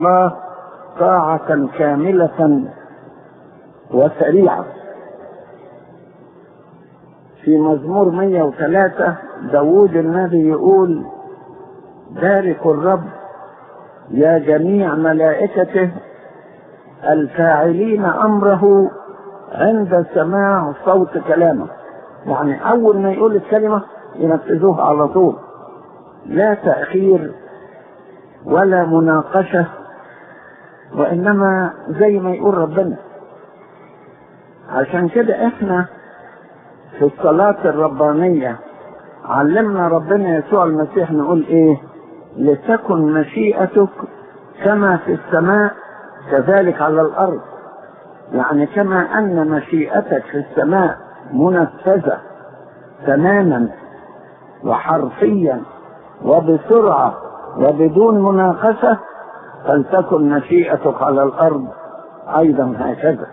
الله طاعة كاملة وسريعة في مزمور 103 داود النبي يقول بارك الرب يا جميع ملائكته الفاعلين امره عند سماع صوت كلامه يعني اول ما يقول الكلمه ينفذوها على طول لا تاخير ولا مناقشه وانما زي ما يقول ربنا عشان كده احنا في الصلاة الربانية علمنا ربنا يسوع المسيح نقول ايه لتكن مشيئتك كما في السماء كذلك على الارض يعني كما ان مشيئتك في السماء منفذة تماما وحرفيا وبسرعة وبدون مناقشة فلتكن مشيئتك على الارض ايضا هكذا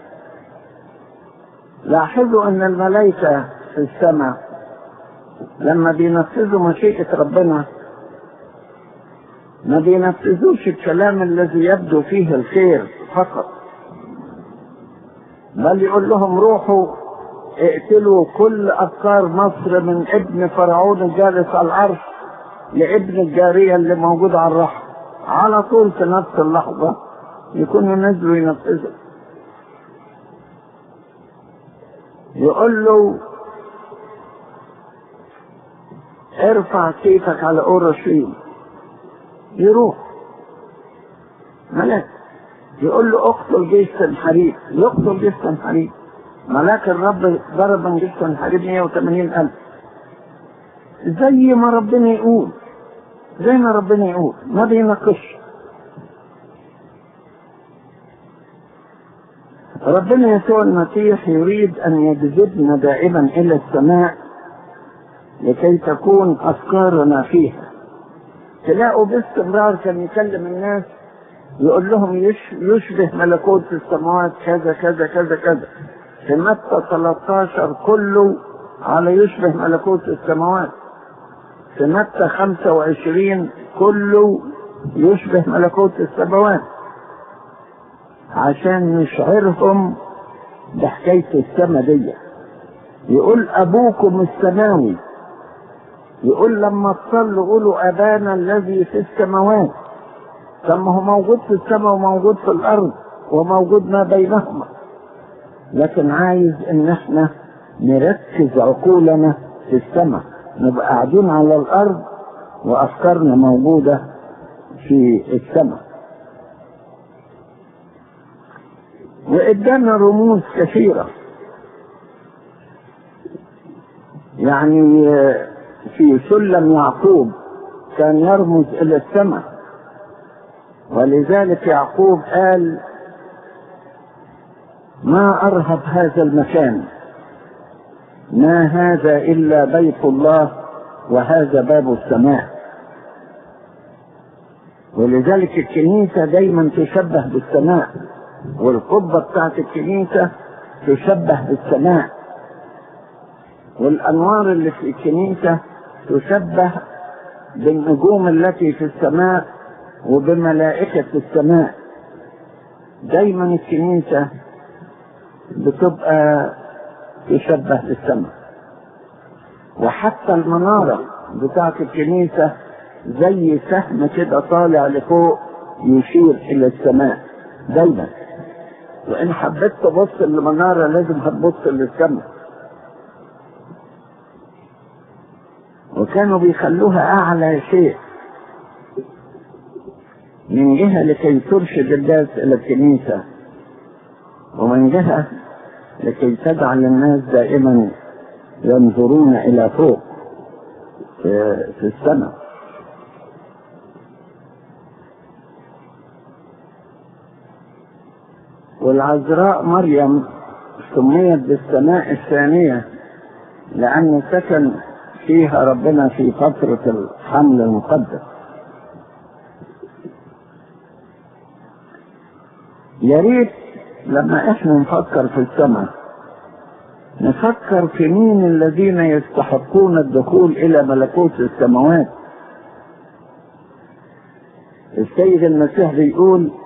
لاحظوا ان الملائكة في السماء لما بينفذوا مشيئة ربنا ما بينفذوش الكلام الذي يبدو فيه الخير فقط بل يقول لهم روحوا اقتلوا كل افكار مصر من ابن فرعون الجالس على العرش لابن الجارية اللي موجودة على الرحم على طول في نفس اللحظة يكونوا نزلوا ينفذوا يقول له ارفع سيفك على اورشليم يروح ملاك يقول له اقتل جيش سنحريب يقتل جيش سنحريب ملاك الرب ضرب من جيش سنحريب 180 ألف زي ما ربنا يقول زي ما ربنا يقول ما بيناقش ربنا يسوع المسيح يريد ان يجذبنا دائما الى السماء لكي تكون افكارنا فيها تلاقوا باستمرار كان يكلم الناس يقول لهم يش يشبه ملكوت السماوات كذا كذا كذا كذا في متى 13 كله على يشبه ملكوت السماوات في متى 25 كله يشبه ملكوت السماوات عشان نشعرهم بحكاية السما دي يقول أبوكم السماوي يقول لما تصلوا قولوا أبانا الذي في السماوات طب ما هو موجود في السماء وموجود في الأرض وموجود ما بينهما لكن عايز إن احنا نركز عقولنا في السماء نبقى قاعدين على الأرض وأفكارنا موجودة في السماء وادانا رموز كثيرة يعني في سلم يعقوب كان يرمز الى السماء ولذلك يعقوب قال ما ارهب هذا المكان ما هذا الا بيت الله وهذا باب السماء ولذلك الكنيسة دايما تشبه بالسماء والقبة بتاعت الكنيسة تشبه بالسماء والأنوار اللي في الكنيسة تشبه بالنجوم التي في السماء وبملائكة السماء دايما الكنيسة بتبقى تشبه بالسماء وحتى المنارة بتاعت الكنيسة زي سهم كده طالع لفوق يشير إلى السماء دايما وان حبيت تبص للمناره لازم هتبص للسماء وكانوا بيخلوها اعلى شيء من جهة لكي ترشد الناس إلى الكنيسة ومن جهة لكي تجعل الناس دائما ينظرون إلى فوق في, في السماء والعذراء مريم سميت بالسماء الثانية لأن سكن فيها ربنا في فترة الحمل المقدس يا ريت لما احنا نفكر في السماء نفكر في مين الذين يستحقون الدخول الى ملكوت السماوات السيد المسيح بيقول